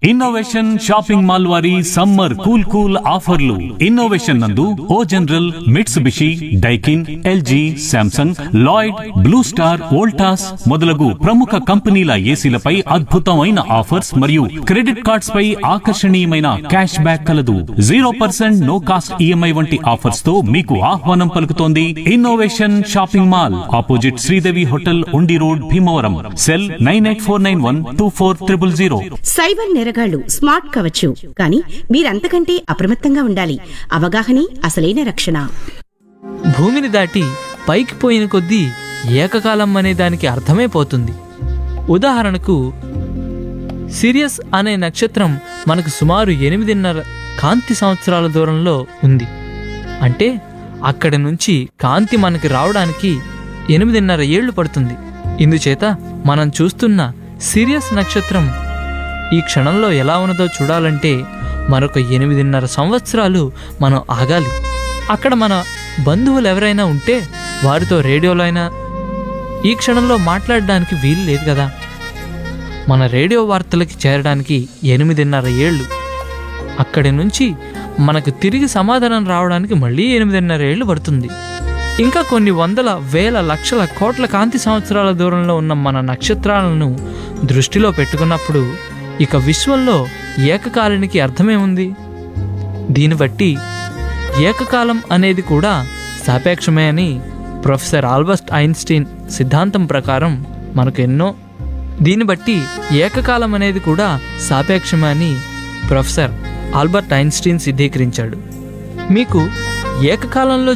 innovation shopping mall వారి summer cool cool ఆఫర్లు Innovation నందు O General Mitsubishi Daikin LG Samsung Lloyd Blue Star Voltas మొదలగు ప్రముఖ కంపెనీల ఏసీలపై అద్భుతమైన ఆఫర్స్ మరియు క్రెడిట్ కార్డ్స్ పై ఆకర్షణీయమైన క్యాష్ బ్యాక్ కలదు zero percent no cost EMI వంటి ఆఫర్స్ తో మీకు ఆహ్వానం పలుకుతోంది Innovation shopping mall opposite Sridevi hotel Undi road Bhimavaram cell nine eight four nine one two four triple zero cyber నేరగాళ్లు స్మార్ట్ కావచ్చు కానీ మీరంతకంటే అప్రమత్తంగా ఉండాలి అవగాహనే అసలైన రక్షణ భూమిని దాటి పైకి పోయిన కొద్దీ ఏకకాలం అనే దానికి అర్థమే పోతుంది ఉదాహరణకు సిరియస్ అనే నక్షత్రం మనకు సుమారు ఎనిమిదిన్నర కాంతి సంవత్సరాల దూరంలో ఉంది అంటే అక్కడి నుంచి కాంతి మనకి రావడానికి ఎనిమిదిన్నర ఏళ్లు పడుతుంది ఇందుచేత మనం చూస్తున్న సిరియస్ నక్షత్రం ఈ క్షణంలో ఎలా ఉన్నదో చూడాలంటే మరొక ఎనిమిదిన్నర సంవత్సరాలు మనం ఆగాలి అక్కడ మన బంధువులు ఎవరైనా ఉంటే వారితో రేడియోలో అయినా ఈ క్షణంలో మాట్లాడడానికి వీలు లేదు కదా మన రేడియో వార్తలకి చేరడానికి ఎనిమిదిన్నర ఏళ్ళు అక్కడి నుంచి మనకు తిరిగి సమాధానం రావడానికి మళ్ళీ ఎనిమిదిన్నర ఏళ్ళు పడుతుంది ఇంకా కొన్ని వందల వేల లక్షల కోట్ల కాంతి సంవత్సరాల దూరంలో ఉన్న మన నక్షత్రాలను దృష్టిలో పెట్టుకున్నప్పుడు ఇక విశ్వంలో ఏకకాలానికి అర్థమేముంది దీన్ని బట్టి ఏకకాలం అనేది కూడా సాపేక్షమే అని ప్రొఫెసర్ ఆల్బర్ట్ ఐన్స్టీన్ సిద్ధాంతం ప్రకారం మనకు ఎన్నో దీన్ని బట్టి ఏకకాలం అనేది కూడా సాపేక్షమే అని ప్రొఫెసర్ ఆల్బర్ట్ ఐన్స్టీన్ సిద్ధీకరించాడు మీకు ఏకకాలంలో